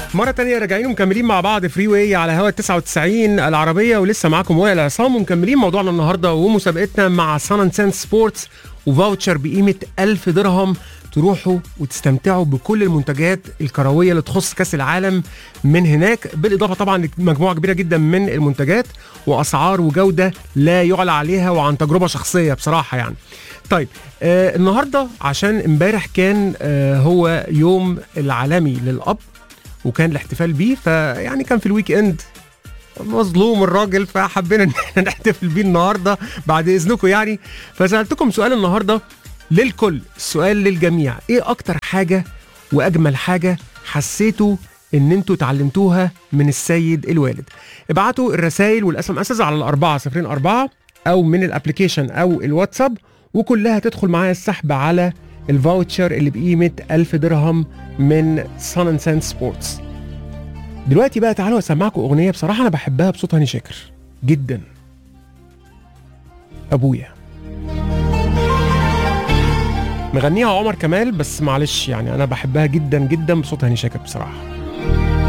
مرة تانية راجعين ومكملين مع بعض فري واي على هوا 99 العربية ولسه معاكم وائل عصام ومكملين موضوعنا النهاردة ومسابقتنا مع سان اند سان سبورتس وفاوتشر بقيمة 1000 درهم تروحوا وتستمتعوا بكل المنتجات الكروية اللي تخص كأس العالم من هناك بالإضافة طبعا لمجموعة كبيرة جدا من المنتجات وأسعار وجودة لا يعلى عليها وعن تجربة شخصية بصراحة يعني طيب آه النهارده عشان امبارح كان آه هو يوم العالمي للاب وكان الاحتفال بيه فيعني كان في الويك اند مظلوم الراجل فحبينا ان احنا نحتفل بيه النهارده بعد اذنكم يعني فسالتكم سؤال النهارده للكل السؤال للجميع ايه اكتر حاجه واجمل حاجه حسيتوا ان انتوا اتعلمتوها من السيد الوالد ابعتوا الرسائل والاس ام اس على الأربعة صفرين أربعة او من الابلكيشن او الواتساب وكلها تدخل معايا السحب على الفاوتشر اللي بقيمة 1000 درهم من سان اند سان سبورتس دلوقتي بقى تعالوا اسمعكم اغنيه بصراحه انا بحبها بصوت هاني شاكر جدا ابويا مغنيها عمر كمال بس معلش يعني انا بحبها جدا جدا بصوت هاني شاكر بصراحه